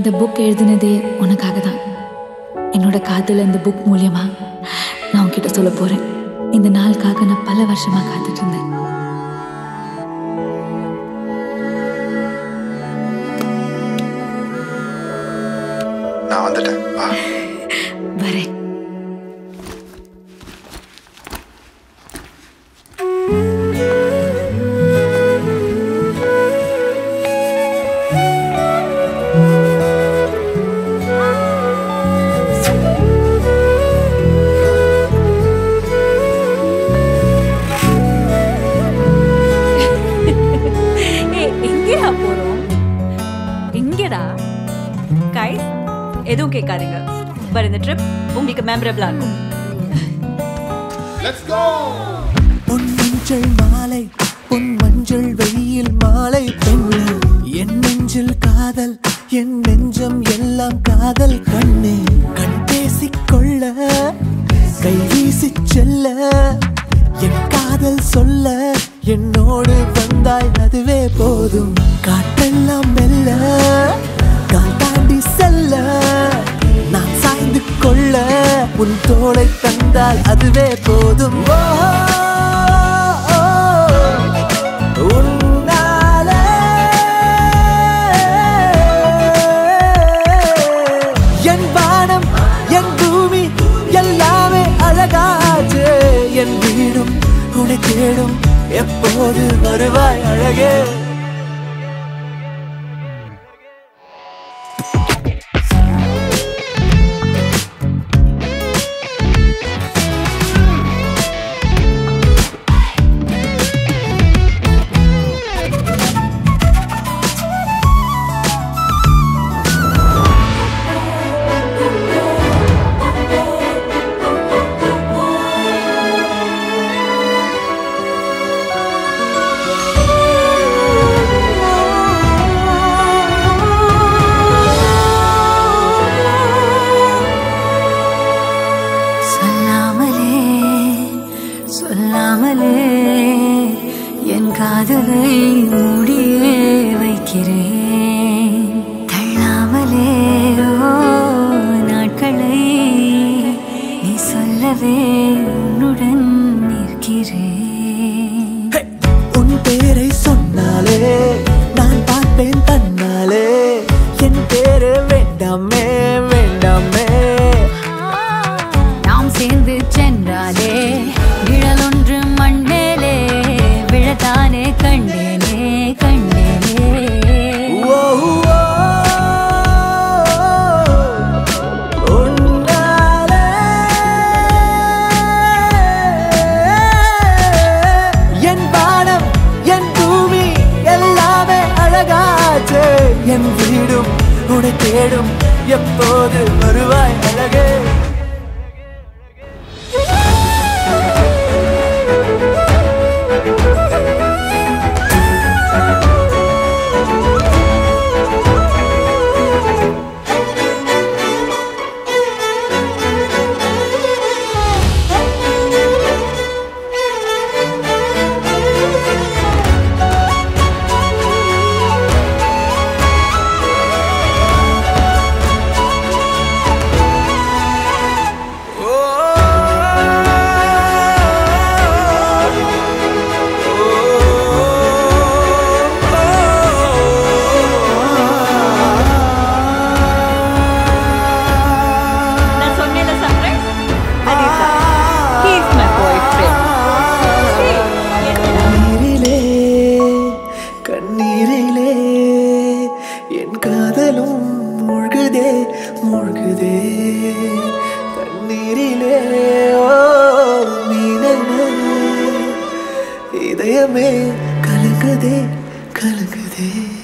இந்த புக் எழுதினதே உனக்காக தான் என்னோட காதல் இந்த புக் மூலியமா நான் உன்கிட்ட சொல்ல போறேன் இந்த நாளுக்காக நான் பல வருஷமா காத்துட்டு இருந்தேன் நான் வந்துட்டேன் வா வரேன் ஏய், எங்கேடா போறோம் எங்கடா கைஸ் எதுவும் கேட்காதீங்க பட் இந்த ட்ரிப் உங்களுக்கு மெமரபிளா இருக்கும் பொன் மஞ்சள் மாலை பொன் மஞ்சள் வெயில் மாலை பெண்ணு என் நெஞ்சில் காதல் என் நெஞ்சம் எல்லாம் காதல் கண்ணே கண் பேசிக் கொள்ள கை வீசிச் செல்ல என் காதல் சொல்ல என்னோடு வந்தாய் அதுவே போதும் காற்றெல்லாம் மெல்ல கால் தாண்டி செல்ல நான் சாய்ந்து கொள்ள உன் தோளை தந்தால் அதுவே போதும் ஓ, ஓ, உன்னாலே என் வானம் என் பூமி எல்லாமே அழகாச்சு என் வீடும் உன்னை தேடும் எப்போது வருவாய் அழகே சொல்லாமலே சொல்லாமலே என் காதலை மூடியே வைக்கிறேன் தள்ளாமலே ஓ நாட்களை நீ சொல்லவே உன்னுடன் நிற்கிறேன் உன் பேரை சொன்னாலே நான் பார்ப்பேன் தன்னாலே என் பேரு வேண்டாமே வேண்டாமே நாம் சேர்ந்து சென்றாலே நிழல் ஒன்று மண்மேலே விழத்தானே கண்டேனே கண்டேனே ஓ, ஓ, உன்னாலே என் வானம் என் பூமி எல்லாமே அழகாச்சு என் வீடும் உன்னை தேடும் எப்போது வருவாய் அழகே நான் சொன்னேன்ல சன்ரைஸ் அதே தான் ஹீ இஸ் மை பாய் நீரிலே கண்ணீரிலே என் காதலும் மூழ்குதே மூழ்குதே தண்ணீரிலே ஓ மீனென இதயமே கலங்குதே கலங்குதே